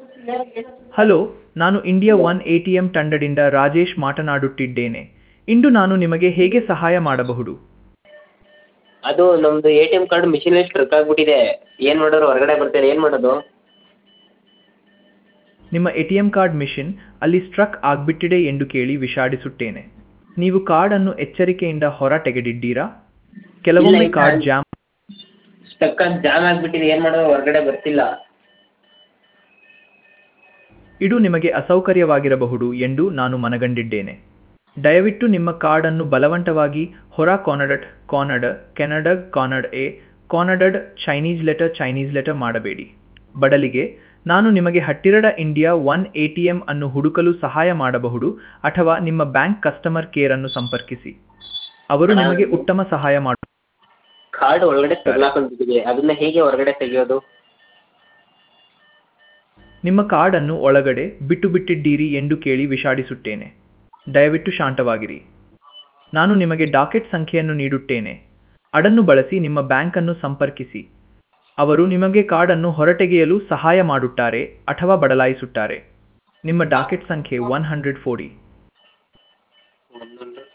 Hello ನಾನು India one A T M ತಂಡದಿಂದ ರಾಜೇಶ್ ಮಾತನಾಡುತ್ತಿದ್ದೇನೆ ಇಂದು ನಾನು ನಿಮಗೆ ಹೇಗೆ ಸಹಾಯ ಮಾಡಬಹುದು ಅದು ನಮ್ಮದು ಎ ಟಿ ಎಮ್ ಕಾರ್ಡ್ ಮಿಷಿನಲ್ಲಿ ಸ್ಟ್ರಕ್ ಆಗಿಬಿಟ್ಟಿದೆ ಏನು ಮಾಡೋರು ಹೊರಗಡೆ ಬರ್ತಿಲ್ಲ ಏನು ಮಾಡೋದು ನಿಮ್ಮ A T M card machine ಅಲ್ಲಿ ಸ್ಟ್ರಕ್ ಆಗ್ಬಿಟ್ಟಿದೆ ಎಂದು ಕೇಳಿ ವಿಷಾದಿಸುತ್ತೇನೆ ನೀವು ಕಾರ್ಡನ್ನು ಎಚ್ಚರಿಕೆಯಿಂದ ಹೊರ ತೆಗೆದಿದ್ದೀರಾ ಕೆಲವೊಮ್ಮೆ ಇಲ್ಲ, ಕಾರ್ಡ್ ಇಲ್ಲ. ಜಾಮ್ ಸ್ಟಕ್ ಆಗಿ ಜಾಮ್ ಆಗಿಬಿಟ್ಟಿದೆ ಏನು ಮಾಡೋದು ಹೊರಗಡೆ ಬರ್ತಿಲ್ಲ ಇದು ನಿಮಗೆ ಅಸೌಕರ್ಯವಾಗಿರಬಹುದು ಎಂದು ನಾನು ಮನಗಂಡಿದ್ದೇನೆ ದಯವಿಟ್ಟು ನಿಮ್ಮ ಕಾರ್ಡನ್ನು ಬಲವಂತವಾಗಿ ಹೊರ ಕಾನಡಟ್ ಕಾನಡ ಕೆನಡಗ್ ಕಾನಡ್ ಎ ಕಾನಡಡ್ ಚೈನೀಸ್ ಲೆಟರ್ ಚೈನೀಸ್ ಲೆಟರ್ ಮಾಡಬೇಡಿ ಬದಲಿಗೆ ನಾನು ನಿಮಗೆ ಹತ್ತಿರದ India one A T M ಅನ್ನು ಹುಡುಕಲು ಸಹಾಯ ಮಾಡಬಹುದು ಅಥವಾ ನಿಮ್ಮ ಬ್ಯಾಂಕ್ ಕಸ್ಟಮರ್ ಕೇರ್ ಅನ್ನು ಸಂಪರ್ಕಿಸಿ ಅವರು ನಿಮಗೆ ಉತ್ತಮ ಸಹಾಯ ಮಾಡ ಕಾರ್ಡ್ ಒಳಗಡೆ ತಗ್ಲಾಕೊಂಡ್ಬಿಟ್ಟಿದೆ ಅದನ್ನ ಹೇಗೆ ಹೊರಗಡೆ ತೆಗೆಯೋದು ನಿಮ್ಮ ಕಾರ್ಡನ್ನು ಒಳಗಡೆ ಬಿಟ್ಟು ಬಿಟ್ಟಿದ್ದೀರಿ ಎಂದು ಕೇಳಿ ವಿಷಾದಿಸುತ್ತೇನೆ ದಯವಿಟ್ಟು ಶಾಂತವಾಗಿರಿ ನಾನು ನಿಮಗೆ ಡಾಕೆಟ್ ಸಂಖ್ಯೆಯನ್ನು ನೀಡುತ್ತೇನೆ ಅದನ್ನು ಬಳಸಿ ನಿಮ್ಮ ಬ್ಯಾಂಕನ್ನು ಸಂಪರ್ಕಿಸಿ ಅವರು ನಿಮಗೆ ಕಾರ್ಡನ್ನು ಹೊರತೆಗೆಯಲು ಸಹಾಯ ಮಾಡುತ್ತಾರೆ ಅಥವಾ ಬದಲಾಯಿಸುತ್ತಾರೆ ನಿಮ್ಮ ಡಾಕೆಟ್ ಸಂಖ್ಯೆ ಒನ್ ಹಂಡ್ರೆಡ್ ಫೋರ್ಟಿ ಒಂದೊಂದು